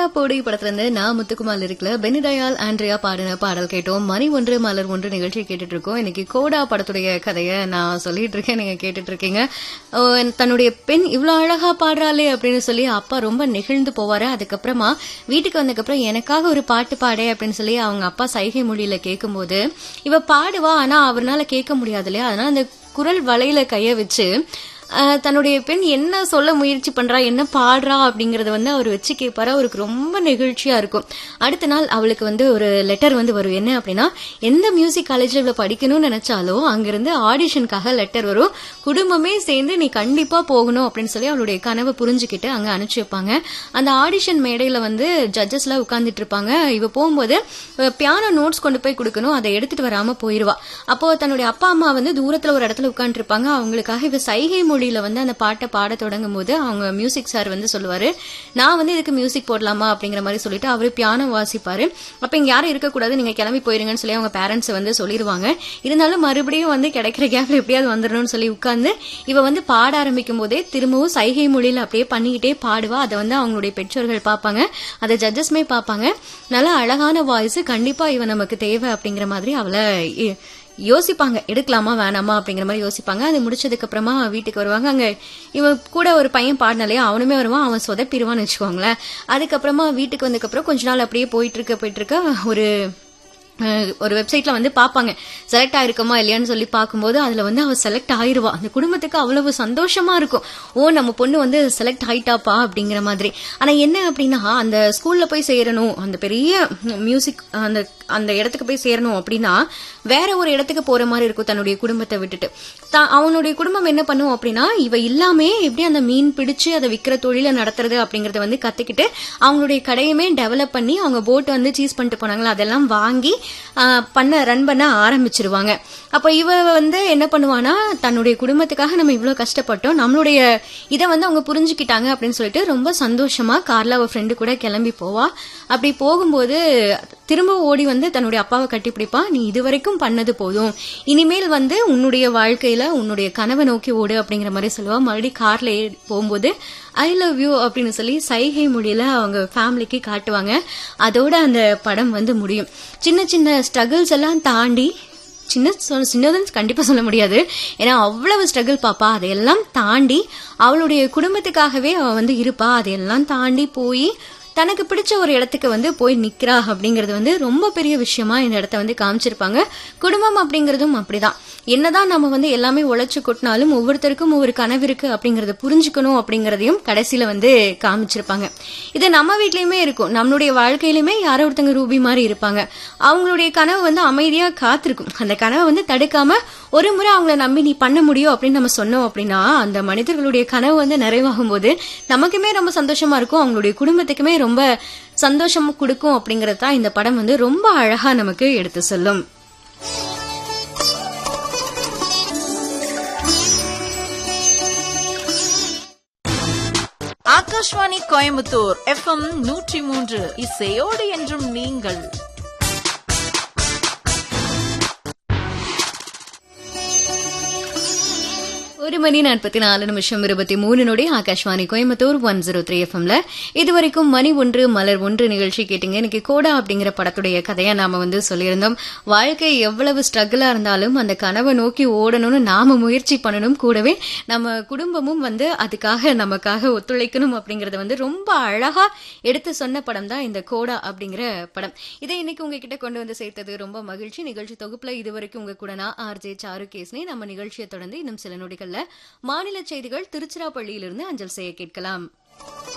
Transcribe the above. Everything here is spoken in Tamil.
போடி படத்துல இருந்து நான் முத்துக்குமார் இருக்குல்ல பெனிதயால் ஆண்ட்ரியா பாடின பாடல் கேட்டோம் மணி ஒன்று மலர் ஒன்று நிகழ்ச்சி கேட்டுட்டு இருக்கோம் இன்னைக்கு கோடா படத்துடைய கதையை நான் சொல்லிட்டு இருக்கேன் நீங்க கேட்டுட்டு இருக்கீங்க ஓ, தன்னுடைய பெண் இவ்வளவு அழகா பாடுறாளே அப்படின்னு சொல்லி அப்பா ரொம்ப நெகிழ்ந்து போவாரு அதுக்கப்புறமா வீட்டுக்கு வந்ததுக்கப்புறம் எனக்காக ஒரு பாட்டு பாடே அப்படின்னு சொல்லி அவங்க அப்பா சைகை மொழியில கேட்கும்போது இவ பாடுவா ஆனா அவர்னால கேட்க முடியாது இல்லையா அதனால அந்த குரல் வலையில கைய வச்சு ஆஹ் தன்னுடைய பெண் என்ன சொல்ல முயற்சி பண்றா என்ன பாடுறா அப்படிங்கறத வந்து அவர் வச்சு கேட்பாரு அவருக்கு ரொம்ப நெகிழ்ச்சியா இருக்கும் அடுத்த நாள் அவளுக்கு வந்து ஒரு லெட்டர் வந்து வரும் என்ன அப்படின்னா எந்த மியூசிக் காலேஜ்ல இவ்வளவு படிக்கணும்னு நினைச்சாலோ அங்கிருந்து ஆடிஷனுக்காக லெட்டர் வரும் குடும்பமே சேர்ந்து நீ கண்டிப்பா போகணும் அப்படின்னு சொல்லி அவளுடைய கனவை புரிஞ்சுக்கிட்டு அங்க அனுப்பிச்சு வைப்பாங்க அந்த ஆடிஷன் மேடையில வந்து ஜட்ஜஸ் எல்லாம் உட்கார்ந்துட்டு இருப்பாங்க இவ போகும்போது பியானோ நோட்ஸ் கொண்டு போய் கொடுக்கணும் அதை எடுத்துட்டு வராம போயிருவா அப்போ தன்னுடைய அப்பா அம்மா வந்து தூரத்துல ஒரு இடத்துல உட்கார்ந்து இருப்பாங்க அவங்களுக்காக இவ சைகை மொழியில வந்து அந்த பாட்டை பாட தொடங்கும் போது அவங்க மியூசிக் சார் வந்து சொல்லுவாரு நான் வந்து இதுக்கு மியூசிக் போடலாமா அப்படிங்கிற மாதிரி சொல்லிட்டு அவரு பியானோ வாசிப்பாரு அப்ப இங்க யாரும் இருக்கக்கூடாது நீங்க கிளம்பி போயிருங்கன்னு சொல்லி அவங்க பேரண்ட்ஸ் வந்து சொல்லிடுவாங்க இருந்தாலும் மறுபடியும் வந்து கிடைக்கிற கேப்ல எப்படியாவது வந்துடணும்னு சொல்லி உட்கார்ந்து இவ வந்து பாட ஆரம்பிக்கும் போதே திரும்பவும் சைகை மொழியில அப்படியே பண்ணிக்கிட்டே பாடுவா அதை வந்து அவங்களுடைய பெற்றோர்கள் பார்ப்பாங்க அதை ஜட்ஜஸ்மே பார்ப்பாங்க நல்ல அழகான வாய்ஸ் கண்டிப்பா இவ நமக்கு தேவை அப்படிங்கிற மாதிரி அவளை இ- யோசிப்பாங்க எடுக்கலாமா வேணாமா அப்படிங்கிற மாதிரி யோசிப்பாங்க அது முடிச்சதுக்கு அப்புறமா வீட்டுக்கு வருவாங்க அங்க இவன் கூட ஒரு பையன் பாடினாலே அவனுமே வருவான் அவன் சொதப்பிடுவான்னு வச்சுக்கோங்களேன் அதுக்கப்புறமா வீட்டுக்கு வந்ததுக்கப்புறம் கொஞ்ச நாள் அப்படியே போயிட்டு இருக்க போயிட்டு இருக்க ஒரு அஹ், ஒரு வெப்சைட்ல வந்து பார்ப்பாங்க செலக்ட் ஆயிருக்கோமா இல்லையான்னு சொல்லி பார்க்கும்போது அதுல வந்து அவ செலக்ட் ஆயிருவா அந்த குடும்பத்துக்கு அவ்வளவு சந்தோஷமா இருக்கும் ஓ நம்ம பொண்ணு வந்து செலக்ட் ஆயிட்டாப்பா அப்படிங்கிற மாதிரி ஆனா என்ன அப்படின்னா அந்த ஸ்கூல்ல போய் சேரணும் அந்த பெரிய மியூசிக் அந்த அந்த இடத்துக்கு போய் சேரணும் அப்படின்னா வேற ஒரு இடத்துக்கு போற மாதிரி இருக்கும் தன்னுடைய குடும்பத்தை விட்டுட்டு தான் அவனுடைய குடும்பம் என்ன பண்ணும் அப்படின்னா இவ இல்லாமே எப்படி அந்த மீன் பிடிச்சு அதை விக்கிற தொழிலை நடத்துறது அப்படிங்கறத வந்து கத்துக்கிட்டு அவங்களுடைய கடையுமே டெவலப் பண்ணி அவங்க போட் வந்து சீஸ் பண்ணிட்டு போனாங்களா அதெல்லாம் வாங்கி ஆ, பண்ண ரன் பண்ண ஆரம்பிச்சிருவாங்க அப்ப இவ வந்து என்ன பண்ணுவானா தன்னுடைய குடும்பத்துக்காக நம்ம இவ்வளவு கஷ்டப்பட்டோம் நம்மளுடைய இதை வந்து அவங்க புரிஞ்சுக்கிட்டாங்க அப்படின்னு சொல்லிட்டு ரொம்ப சந்தோஷமா கார்ல அவ ஃப்ரெண்டு கூட கிளம்பி போவா அப்படி போகும்போது திரும்ப ஓடி வந்து தன்னுடைய அப்பாவை கட்டிப்பிடிப்பா நீ இதுவரைக்கும் பண்ணது போதும் இனிமேல் வந்து உன்னுடைய வாழ்க்கையில உன்னுடைய கனவை நோக்கி ஓடு அப்படிங்கிற மாதிரி சொல்லுவா மறுபடியும் கார்ல ஏறி போகும்போது ஐ லவ் யூ அப்படின்னு சொல்லி சைகை மொழியில அவங்க ஃபேமிலிக்கு காட்டுவாங்க அதோட அந்த படம் வந்து முடியும் சின்ன சின்ன ஸ்ட்ரகிள்ஸ் எல்லாம் தாண்டி சின்ன சொல் சின்னதுன்னு கண்டிப்பா சொல்ல முடியாது ஏன்னா அவ்வளவு ஸ்ட்ரகிள் பாப்பா அதையெல்லாம் தாண்டி அவளுடைய குடும்பத்துக்காகவே அவ வந்து இருப்பா அதையெல்லாம் தாண்டி போய் தனக்கு பிடிச்ச ஒரு இடத்துக்கு வந்து போய் நிக்கிறா அப்படிங்கறது வந்து ரொம்ப பெரிய விஷயமா இந்த இடத்த வந்து காமிச்சிருப்பாங்க குடும்பம் அப்படிங்கறதும் அப்படிதான் என்னதான் நம்ம வந்து எல்லாமே உழைச்சு கொட்டினாலும் ஒவ்வொருத்தருக்கும் ஒவ்வொரு கனவு இருக்கு அப்படிங்கறத புரிஞ்சுக்கணும் அப்படிங்கறதையும் கடைசியில வந்து காமிச்சிருப்பாங்க இது நம்ம வீட்லயுமே இருக்கும் நம்மளுடைய வாழ்க்கையிலுமே யாரோ ஒருத்தங்க ரூபி மாதிரி இருப்பாங்க அவங்களுடைய கனவு வந்து அமைதியா காத்திருக்கும் அந்த கனவை வந்து தடுக்காம ஒரு முறை அவங்கள நம்பி நீ பண்ண முடியும் அப்படின்னு நம்ம சொன்னோம் அப்படின்னா அந்த மனிதர்களுடைய கனவு வந்து நிறைவாகும் போது நமக்குமே ரொம்ப சந்தோஷமா இருக்கும் அவங்களுடைய குடும்பத்துக்குமே ரொம்ப சந்தோஷம் கொடுக்கும் அப்படிங்கறது தான் இந்த படம் வந்து ரொம்ப அழகா நமக்கு எடுத்து சொல்லும் ஆகாஷ்வாணி கோயம்புத்தூர் எஃப்எம் நூற்றி மூன்று இசையோடு என்றும் நீங்கள் ஒரு மணி நாற்பத்தி நாலு நிமிஷம் இருபத்தி மூணு நொடி Akashvani Coimbatore one zero three எஃப்எம்ல இதுவரைக்கும் மணி ஒன்று மலர் ஒன்று நிகழ்ச்சி கேட்டீங்க இன்னைக்கு கோடா அப்படிங்கிற படத்துடைய கதையை நாம வந்து சொல்லியிருந்தோம் வாழ்க்கை எவ்வளவு ஸ்ட்ரகிளா இருந்தாலும் அந்த கனவை நோக்கி ஓடணும்னு நாம முயற்சி பண்ணணும் கூடவே நம்ம குடும்பமும் வந்து அதுக்காக நமக்காக ஒத்துழைக்கணும் அப்படிங்கறத வந்து ரொம்ப அழகா எடுத்து சொன்ன படம் தான் இந்த கோடா அப்படிங்கிற படம் இதை இன்னைக்கு உங்ககிட்ட கொண்டு வந்து சேர்த்தது ரொம்ப மகிழ்ச்சி நிகழ்ச்சி தொகுப்புல இதுவரைக்கும் உங்க கூட நான் ஆர்ஜே சாரு கேஸ்னி நம்ம நிகழ்ச்சியை தொடர்ந்து இன்னும் சில நொடிகள்ல மாநில செய்திகள் திருச்சிராப்பள்ளியிலிருந்து அஞ்சல் செய்ய கேட்கலாம்